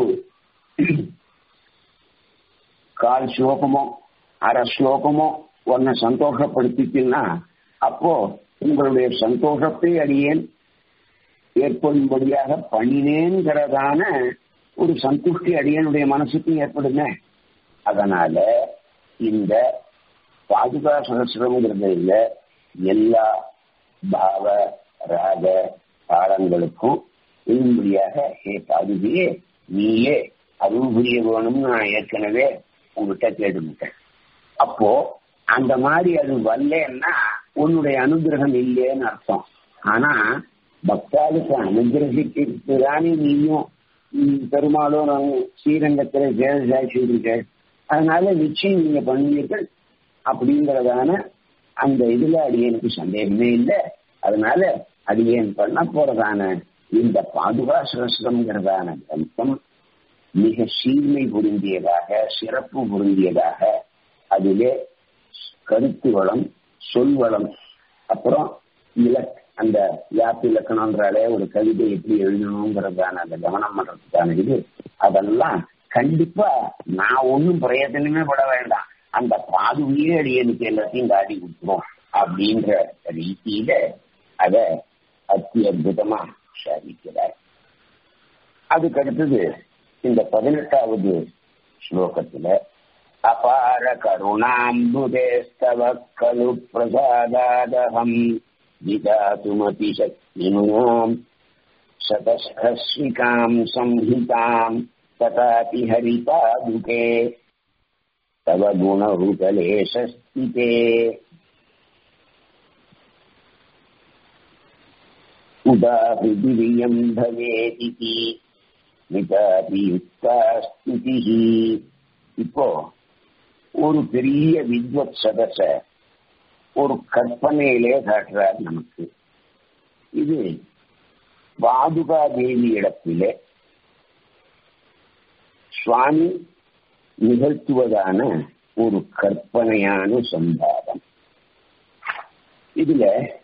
கால் ஸ்லோகமோ அரை ஸ்லோகமோ உன்னை சந்தோஷப்படுத்திச்சுன்னா அப்போ உங்களுடைய சந்தோஷத்தை அடியேன் ஏற்படும்படியாக பண்ணினேங்கிறதான ஒரு சந்துஷ்டி அடியனுடைய மனசுக்கு ஏற்படுமே அதனால இந்த பாதுகா சகசிரம்ங்கிறது இல்ல எல்லா பாவ ராக தாளங்களுக்கும் இருக்கும்படியாக ஹே பாதுகையே நீயே அருள் புரிய வேணும்னு நான் ஏற்கனவே உங்ககிட்ட கேட்டுக்கிட்டேன் அப்போ அந்த மாதிரி அது வரலன்னா உன்னுடைய அனுகிரகம் இல்லையேன்னு அர்த்தம் ஆனா பக்தாளுக்கு அனுகிரகிக்கிறதுதானே நீயும் பெருமாளும் ஸ்ரீரங்கத்துல ஜெயசாட்சி இருக்க அதனால நிச்சயம் நீங்க பண்ணுவீர்கள் அப்படிங்கறதான அந்த இதுல அடியனுக்கு சந்தேகமே இல்லை அதனால அடியேன் பண்ண போறதான இந்த பாதுகா சகசிரம்ங்கிறதான கிரந்தம் மிக சீர்மை பொருந்தியதாக சிறப்பு பொருந்தியதாக அதிலே கருத்து வளம் சொல் வளம் அப்புறம் இலக் அந்த யாப்பு இலக்கணம்ன்றாலே ஒரு கவிதை எப்படி எழுதணுங்கிறதான அந்த கவனம் பண்றதுக்கான இது அதெல்லாம் கண்டிப்பா நான் ஒன்னும் பிரயத்தனமே பட வேண்டாம் அந்த பாதுகையே அடியனுக்கு எல்லாத்தையும் காட்டி கொடுத்துரும் அப்படின்ற ரீதியில அத அத்தி அற்புதமா சாதிக்கிறார் அதுக்கு அடுத்தது இந்த பதினெட்டாவது ஸ்லோகத்துல அபார கருணாம்புதேஸ்தவ கலு பிரசாதாதகம் விதாத்துமபி சக்தினுயாம் சதஸ்ரஸ்விகாம் சம்ஹிதாம் ததாபி ஹரிபாதுகே தவ குணருகலேஷஸ்திதே உதாஹிதிரியம் பவேதிதி மிதாபி யுக்தாஸ்துதிஹி இப்போ ஒரு பெரிய வித்வத் சதச ஒரு கற்பனையிலே காட்டுறார் நமக்கு இது பாதுகா தேவி இடத்திலே சுவாமி நிகழ்த்துவதான ஒரு கற்பனையான சம்பாதம் இதுல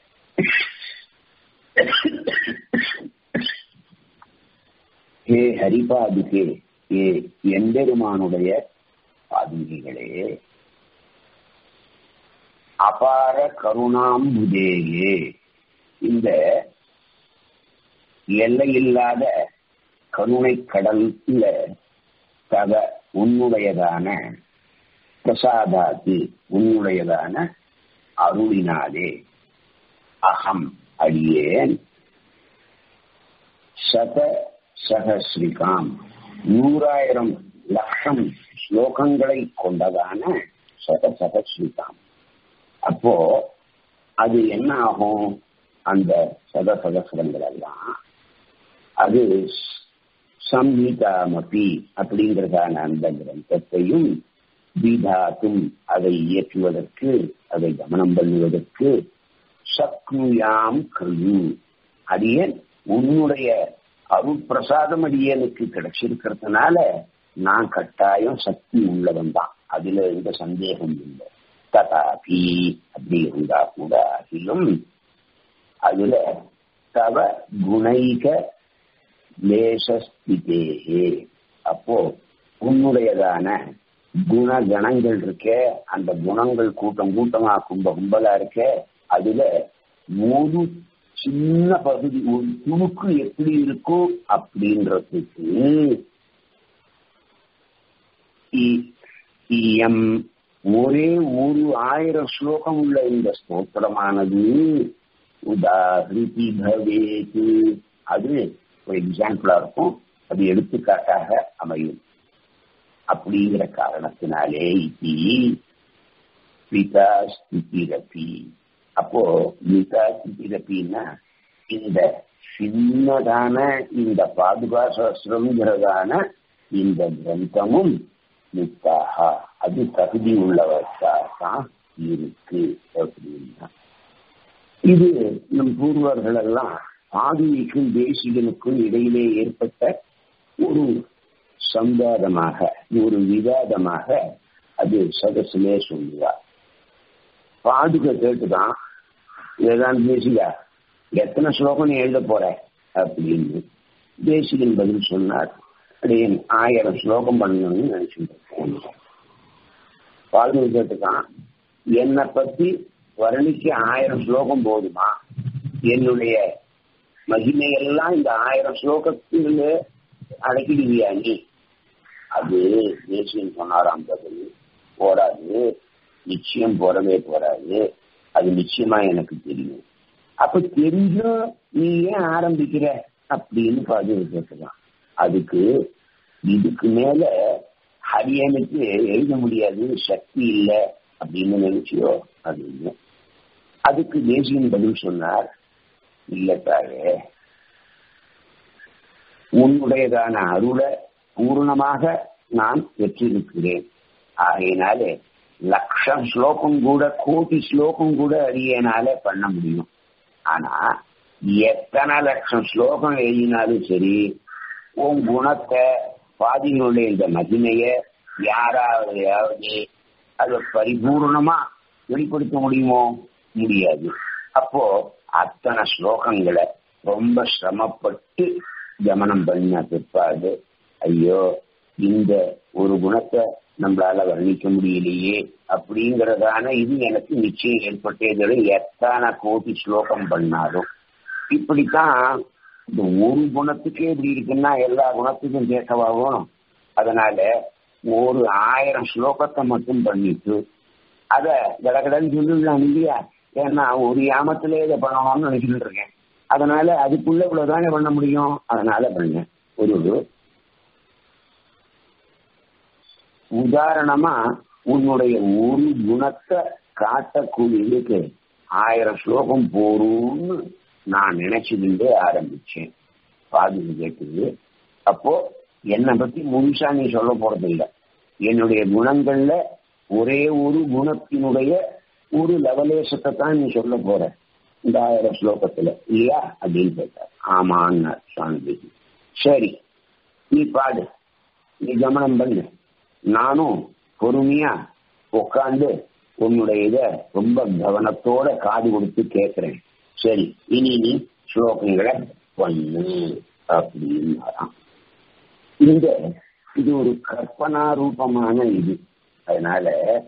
ஹே ஹரிபாதுகே ஏ எம்பெருமானுடைய பாதுகைகளே அபார கருணாம்புதேயே இந்த எல்லையில்லாத கருணை கடல்ல தக உன்னுடையதான பிரசாதாத்து உன்னுடையதான அருளினாலே அகம் அடியேன் சத சகஸ்ரிகாம் நூறாயிரம் லட்சம் ஸ்லோகங்களை கொண்டதான சத சகஸ்ரிகாம் அப்போ அது என்ன ஆகும் அந்த சத சகசிரங்கள் எல்லாம் அது சம்ஹிதாமபி அப்படிங்கிறதான அந்த கிரந்தத்தையும் விதாத்தும் அதை இயற்றுவதற்கு அதை கவனம் பண்ணுவதற்கு சக்னுயாம் கரு அடியன் உன்னுடைய அருட்பிரசாதம் அடியனுக்கு கிடைச்சிருக்கிறதுனால நான் கட்டாயம் சக்தி உள்ளவன் தான் அதுல எந்த சந்தேகம் இல்லை ததாபி அப்படி இருந்தா கூட அதிலும் அதுல தவ குணைக லேசஸ்திதேகே அப்போ உன்னுடையதான குணகணங்கள் இருக்க அந்த குணங்கள் கூட்டம் கூட்டமா கும்ப கும்பலா இருக்க அதுல ஒரு சின்ன பகுதி ஒரு துணுக்கு எப்படி இருக்கோ அப்படின்றதுக்கு இயம் ஒரே ஒரு ஆயிரம் ஸ்லோகம் உள்ள இந்த ஸ்தோத்திரமானது உதாகிருதி பவேது அது ஒரு எக்ஸாம்பிளா இருக்கும் அது எடுத்துக்காட்டாக அமையும் அப்படிங்கிற காரணத்தினாலே இத்தி பிதா ஸ்திதிரபி அப்போ பிதா ஸ்திதிரபின்னா இந்த சின்னதான இந்த பாதுகா சாஸ்திரம்ங்கிறதான இந்த கிரந்தமும் நித்தாக அது தகுதி உள்ளவர்தான் இருக்கு அப்படின்னா இது நம் பூர்வர்கள் எல்லாம் ஆதிவிக்கும் தேசிகனுக்கும் இடையிலே ஏற்பட்ட ஒரு சம்பாதமாக ஒரு விவாதமாக அது சதசிலே சொல்லுவார் பாதுக கேட்டுதான் வேதாந்த தேசிகா எத்தனை ஸ்லோகம் நீ எழுத போற அப்படின்னு தேசிகன் பதில் சொன்னார் அப்படியே ஆயிரம் ஸ்லோகம் பண்ணணும்னு நினைச்சுட்டு பால்மி கேட்டுதான் என்னை பத்தி வர்ணிக்க ஆயிரம் ஸ்லோகம் போதுமா என்னுடைய மகிமையெல்லாம் இந்த ஆயிரம் ஸ்லோகத்தில் அடக்கிடுவியா நீ அது தேசியம் சொன்னாராம் பதில் போராது நிச்சயம் போறவே போறாது அது நிச்சயமா எனக்கு தெரியும் அப்ப தெரிஞ்சும் நீ ஏன் ஆரம்பிக்கிற அப்படின்னு பதில் கேட்கலாம் அதுக்கு இதுக்கு மேல ஹரியனுக்கு எழுத முடியாது சக்தி இல்லை அப்படின்னு நினைச்சியோ அப்படின்னு அதுக்கு தேசியன் பதில் சொன்னார் இல்லத்தாயே உன்னுடையதான அருளை பூர்ணமாக நான் பெற்றிருக்கிறேன் ஆகையினாலே லட்சம் ஸ்லோகம் கூட கோடி ஸ்லோகம் கூட அடியனால பண்ண முடியும் ஆனா எத்தனை லட்சம் ஸ்லோகம் எழுதினாலும் சரி உன் குணத்தை பாதிகளுடைய இந்த மகிமைய யாராவது அதை பரிபூர்ணமா வெளிப்படுத்த முடியுமோ முடியாது அப்போ அத்தனை ஸ்லோகங்களை ரொம்ப சிரமப்பட்டு கவனம் பண்ண பிற்பாடு ஐயோ இந்த ஒரு குணத்தை நம்மளால வர்ணிக்க முடியலையே அப்படிங்கறதான இது எனக்கு நிச்சயம் ஏற்பட்டது எத்தனை கோடி ஸ்லோகம் பண்ணாலும் இப்படித்தான் இந்த ஒரு குணத்துக்கே இப்படி இருக்குன்னா எல்லா குணத்துக்கும் கேட்கவாகும் அதனால ஒரு ஆயிரம் ஸ்லோகத்தை மட்டும் பண்ணிட்டு அத கடகடன்னு சொல்லிடலாம் இல்லையா ஏன்னா ஒரு யாமத்திலே இதை பண்ணணும்னு நினைச்சுட்டு இருக்கேன் அதனால அதுக்குள்ள இவ்வளவுதானே பண்ண முடியும் அதனால பண்ணேன் ஒரு உதாரணமா உன்னுடைய ஒரு குணத்தை காட்டக்கூடியதுக்கு ஆயிரம் ஸ்லோகம் போரும்னு நான் நினைச்சுக்கிட்டு ஆரம்பிச்சேன் பாதுகா கேட்டது அப்போ என்னை பத்தி முழுசா நீ சொல்ல போறது இல்ல என்னுடைய குணங்கள்ல ஒரே ஒரு குணத்தினுடைய ஒரு லவலேசத்தை தான் நீ சொல்ல போற இந்த ஆயிரம் ஸ்லோகத்துல இல்லையா அப்படின்னு கேட்டார் ஆமான்னு சுவாமி சரி நீ பாடு நீ கவனம் பண்ணு நானும் பொறுமையா உட்காந்து உன்னுடைய இத ரொம்ப கவனத்தோட காது கொடுத்து கேட்கிறேன் சரி இனி நீ ஸ்லோகங்களை பண்ணு அப்படின்னு இந்த இது ஒரு கற்பனா ரூபமான இது அதனால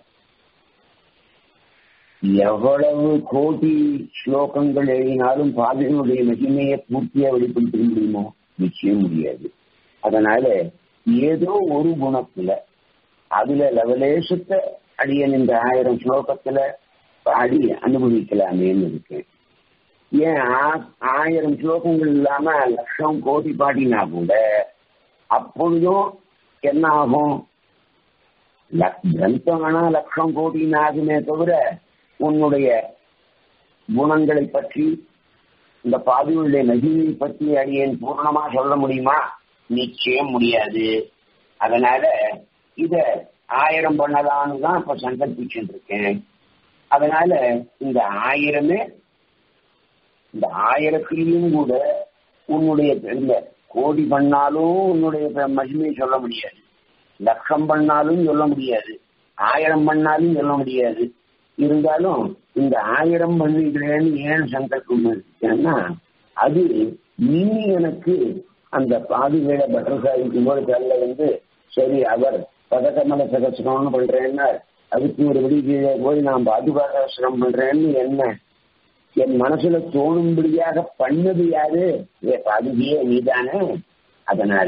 எவ்வளவு கோடி ஸ்லோகங்கள் எழுதினாலும் பாதினுடைய மகிமையை பூர்த்தியா வெளிப்படுத்த முடியுமோ நிச்சயம் முடியாது அதனால ஏதோ ஒரு குணத்துல அதுல லவலேசத்தை அடியன் இந்த ஆயிரம் ஸ்லோகத்துல பாடி அனுபவிக்கலாமேன்னு இருக்கேன் ஏன் ஆயிரம் ஸ்லோகங்கள் இல்லாம லட்சம் கோடி பாடினா கூட அப்பொழுதும் என்ன ஆகும் கிரந்தம் வேணா லட்சம் கோடின்னு ஆகுமே தவிர உன்னுடைய குணங்களை பற்றி இந்த பாதியுடைய நகியை பற்றி அடியேன் பூர்ணமா சொல்ல முடியுமா நிச்சயம் முடியாது அதனால இத ஆயிரம் பண்ணலான்னு தான் இப்ப சங்கல்பிச்சுட்டு இருக்கேன் அதனால இந்த ஆயிரமே இந்த ஆயிரத்திலையும் கூட உன்னுடைய இந்த கோடி பண்ணாலும் உன்னுடைய மகிமையை சொல்ல முடியாது லட்சம் பண்ணாலும் சொல்ல முடியாது ஆயிரம் பண்ணாலும் சொல்ல முடியாது இருந்தாலும் இந்த ஆயிரம் பண்ணிக்கிறேன்னு ஏன் சங்கல்பம் ஏன்னா அது நீ எனக்கு அந்த பாதிவேட பட்டர்ஃபிளாய்க்கு போது கல்ல வந்து சரி அவர் பதக்கமல சகசிரம்னு பண்றேன்னா அதுக்கு ஒரு விடி கீழே போய் நான் பாதுகாசனம் பண்றேன்னு என்ன என் மனசுல தோணும்படியாக பண்ணது யாரு ஏ பாதுகியே நீதானே அதனால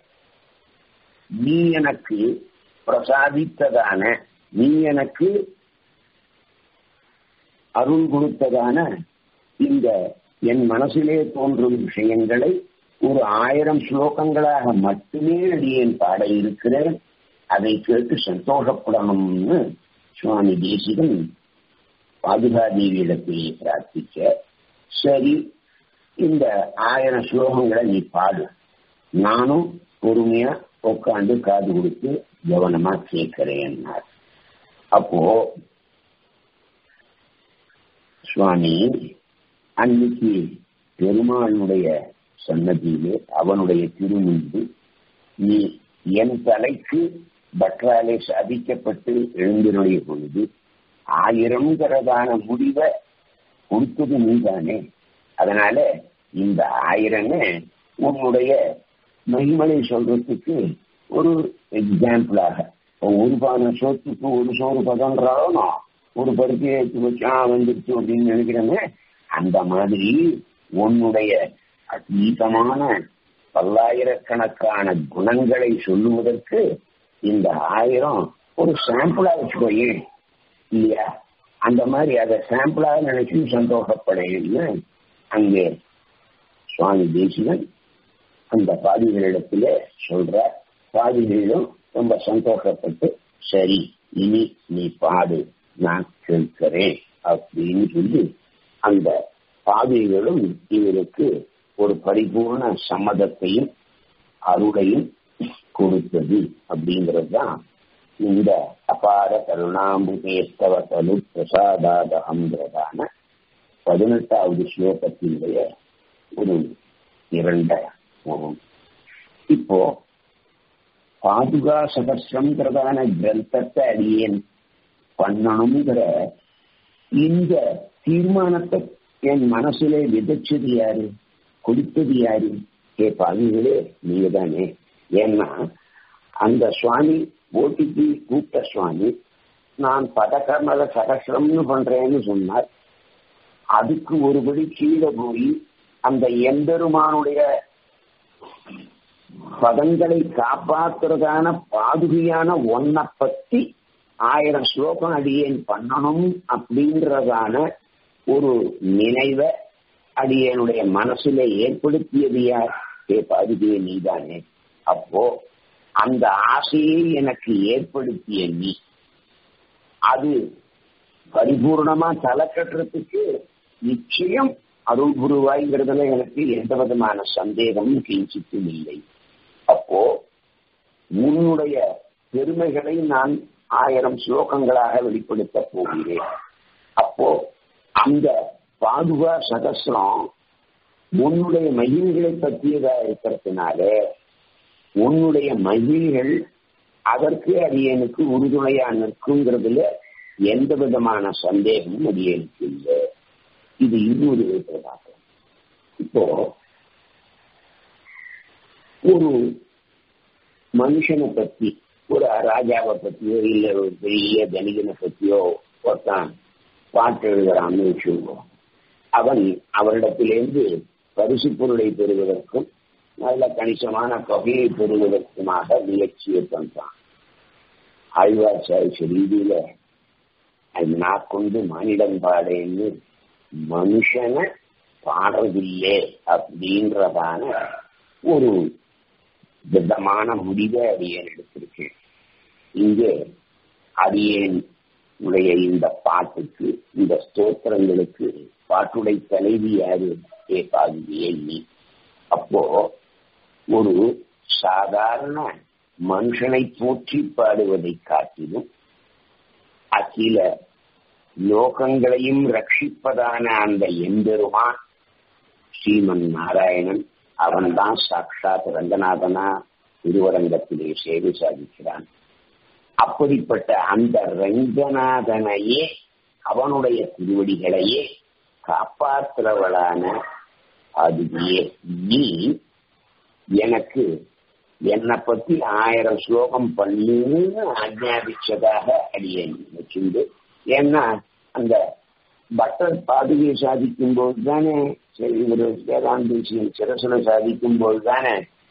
நீ எனக்கு பிரசாதித்ததான நீ எனக்கு அருள் கொடுத்ததான இந்த என் மனசிலே தோன்றும் விஷயங்களை ஒரு ஆயிரம் ஸ்லோகங்களாக மட்டுமே அடியேன் பாட இருக்கிறேன் அதை கேட்டு சந்தோஷப்படணும்னு சுவாமி தேசிகன் பாதுகாதேவியிடத்திலே பிரார்த்திக்க சரி இந்த ஆயிரம் ஸ்லோகங்களை நீ பாடு நானும் பொறுமையா உட்காந்து காது கொடுத்து கவனமா கேட்கிறேன் அப்போ சுவாமி அன்னைக்கு பெருமானுடைய சன்னதியிலே அவனுடைய திருமுன்பு நீ என் தலைக்கு பற்றாலே சாதிக்கப்பட்டு எழுந்தினுடைய பொழுது ஆயிரம்ங்கிறதான முடிவை கொடுத்தது நீதானே அதனால இந்த ஆயிரமே உன்னுடைய மகிமலை சொல்றதுக்கு ஒரு எக்ஸாம்பிளாக ஒரு பானை சோத்துக்கு ஒரு சோறு பதன்றாலும் ஒரு பருத்தியை எடுத்து வச்சா வந்துருச்சு அப்படின்னு நினைக்கிறேங்க அந்த மாதிரி உன்னுடைய அதீதமான பல்லாயிரக்கணக்கான குணங்களை சொல்லுவதற்கு இந்த ஆயிரம் ஒரு சாம்பிளா வச்சுக்கோயே இல்லையா அந்த மாதிரி அதை சாம்பிளாக நினைச்சு சந்தோஷப்படையன்னு அங்கே சுவாமி தேசிகன் அந்த பாதிகளிடத்துல சொல்ற பாதிகளிலும் ரொம்ப சந்தோஷப்பட்டு சரி இனி நீ பாடு நான் கேட்கிறேன் அப்படின்னு சொல்லி அந்த பாதிகளும் இவருக்கு ஒரு பரிபூர்ண சம்மதத்தையும் அருளையும் கொடுத்தது அப்படிங்கிறது தான் இந்த அபார கருணாமுகேஸ்தவ தலு பிரசாதாதகம்ங்கிறதான பதினெட்டாவது ஸ்லோகத்தினுடைய ஒரு இரண்ட இப்போ பாதுகா சகசிரம்ங்கிறதான கிரந்தத்தை அடியேன் பண்ணணுங்கிற இந்த தீர்மானத்தை என் மனசுல விதைச்சது யாரு கொடுத்தது யாரு ஏ பாவிகளே நீங்க தானே ஏன்னா அந்த சுவாமி ஓட்டிக்கு கூப்பிட்ட சுவாமி நான் பதக்கமல சகசிரம்னு பண்றேன்னு சொன்னார் அதுக்கு ஒருபடி கீழே போய் அந்த எம்பெருமானுடைய பதங்களை காப்பாத்துறதான பாதுகையான ஒன்ன பத்தி ஆயிரம் ஸ்லோகம் அடியேன் பண்ணணும் அப்படின்றதான ஒரு நினைவை அடியனுடைய மனசுல ஏற்படுத்தியது யார் ஏ பாதுகையை நீதானே அப்போ அந்த ஆசையை எனக்கு ஏற்படுத்திய நீ அது பரிபூர்ணமா தலை கட்டுறதுக்கு நிச்சயம் அருள் குருவாய்ங்கிறதுல எனக்கு எந்த விதமான சந்தேகமும் கிஞ்சித்தும் இல்லை அப்போ உன்னுடைய பெருமைகளை நான் ஆயிரம் ஸ்லோகங்களாக வெளிப்படுத்த போகிறேன் அப்போ அந்த பாதுகா சகசிரம் உன்னுடைய மகிழ்களை பற்றியதா இருக்கிறதுனால உன்னுடைய மகிழ்கள் அதற்கு அடியனுக்கு உறுதுணையா நிற்குங்கிறதுல எந்த விதமான சந்தேகமும் அடியனுக்கு இல்லை இது இன்னொரு விதத்துல பார்க்கலாம் இப்போ ஒரு மனுஷனை பத்தி ஒரு ராஜாவை பத்தியோ இல்ல ஒரு பெரிய தனிகனை பத்தியோ ஒருத்தான் பாட்டு எழுதுறான்னு வச்சுக்கோம் அவன் அவரிடத்திலிருந்து பரிசு பொருளை பெறுவதற்கும் நல்ல கணிசமான தொகையை பெறுவதற்குமாக முயற்சியை பண்றான் ஆழ்வாச்சாரிய ரீதியில அது நான் கொண்டு மானிடம் பாடேன்னு மனுஷனை பாடுறதில்லை அப்படின்றதான ஒரு திட்டமான முடிவை அடியேன் எடுத்திருக்கேன் இங்கே அடியேன் உடைய இந்த பாட்டுக்கு இந்த ஸ்தோத்திரங்களுக்கு பாட்டுடை தலைவி யாரு ஏ பாதுகியே நீ அப்போ ஒரு சாதாரண மனுஷனை போற்றி பாடுவதை காட்டிலும் அகில லோகங்களையும் ரட்சிப்பதான அந்த எம்பெருமான் ஸ்ரீமன் நாராயணன் அவன்தான் சாட்சாத் ரங்கநாதனா திருவரங்கத்திலே சேவை சாதிக்கிறான் அப்படிப்பட்ட அந்த ரங்கநாதனையே அவனுடைய திருவடிகளையே காப்பாற்றுறவளான அதுவே நீ எனக்கு என்னை பத்தி ஆயிரம் ஸ்லோகம் பண்ணின்னு ஆஜ்ஞாபிச்சதாக அடியேன் வச்சுண்டு ஏன்னா அந்த பட்டர் பாதுகை சாதிக்கும் போது தானே சரி ஒரு வேதாந்தேசியின் சிரசனை சாதிக்கும் போது தானே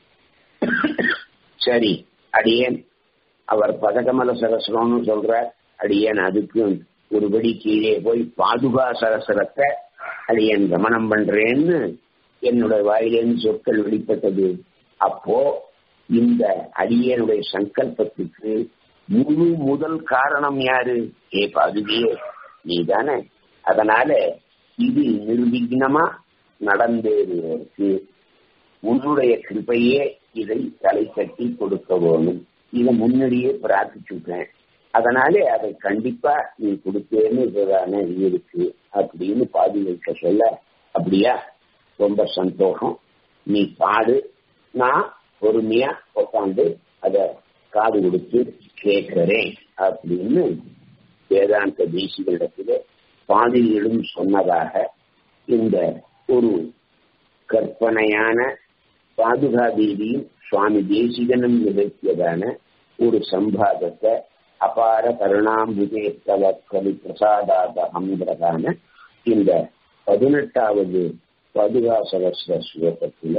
சரி அடியேன் அவர் பதகமல சகசரம்னு சொல்றார் அடியேன் அதுக்கு ஒருபடி கீழே போய் பாதுகா சகசரத்தை அடியேன் கமனம் பண்றேன்னு என்னோட வாயிலேருந்து சொற்கள் வெளிப்பட்டது அப்போ இந்த அடியனுடைய சங்கல்பத்துக்கு முழு முதல் காரணம் யாரு ஏ பாதுகையே நீ தானே அதனால இது நிர்விக்னமா நடந்தேறுவதற்கு உன்னுடைய கிருப்பையே இதை தலை கட்டி கொடுக்க வேணும் இதை முன்னாடியே பிரார்த்திச்சுட்டேன் அதனாலே அதை கண்டிப்பா நீ கொடுத்தேன்னு இதுதானே இருக்கு அப்படின்னு பாதுகாக்க சொல்ல அப்படியா ரொம்ப சந்தோஷம் நீ பாடு நான் பொறுமையா உட்காந்து அத காது கொடுத்து கேட்கிறேன் அப்படின்னு வேதாந்த தேசிகளிடத்துல பாதிரிகளும் சொன்னதாக இந்த ஒரு கற்பனையான பாதுகா தேவியும் சுவாமி தேசிகனும் நிகழ்த்தியதான ஒரு சம்பாதத்தை அபார கருணாம்புதே தவ கவி பிரசாதாத அமிரதான இந்த பதினெட்டாவது பதுகா சகசிர ஸ்லோகத்தில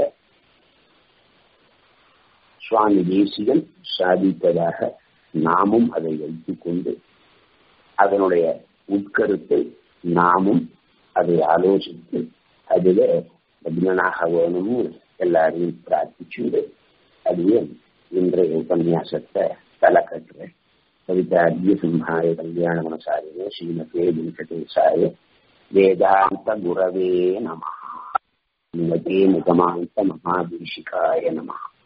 சுவாமி தேசிகன் சாதித்ததாக நாமும் அதை வைத்துக் கொண்டு அதனுடைய உட்கருத்தை நாமும் அதை ஆலோசித்து அதுல லக்னனாக வேணும்னு எல்லாரையும் பிரார்த்திச்சுண்டு அதுவே இன்றைய உபன்யாசத்தை தலை கட்டுறேன் கவிதார்ய சிம்ஹாய கல்யாண மனசாரியே ஸ்ரீமதே வெங்கடேசாய வேதாந்த குரவே நம நிமதே முகமாந்த மகாதீஷிகாய நம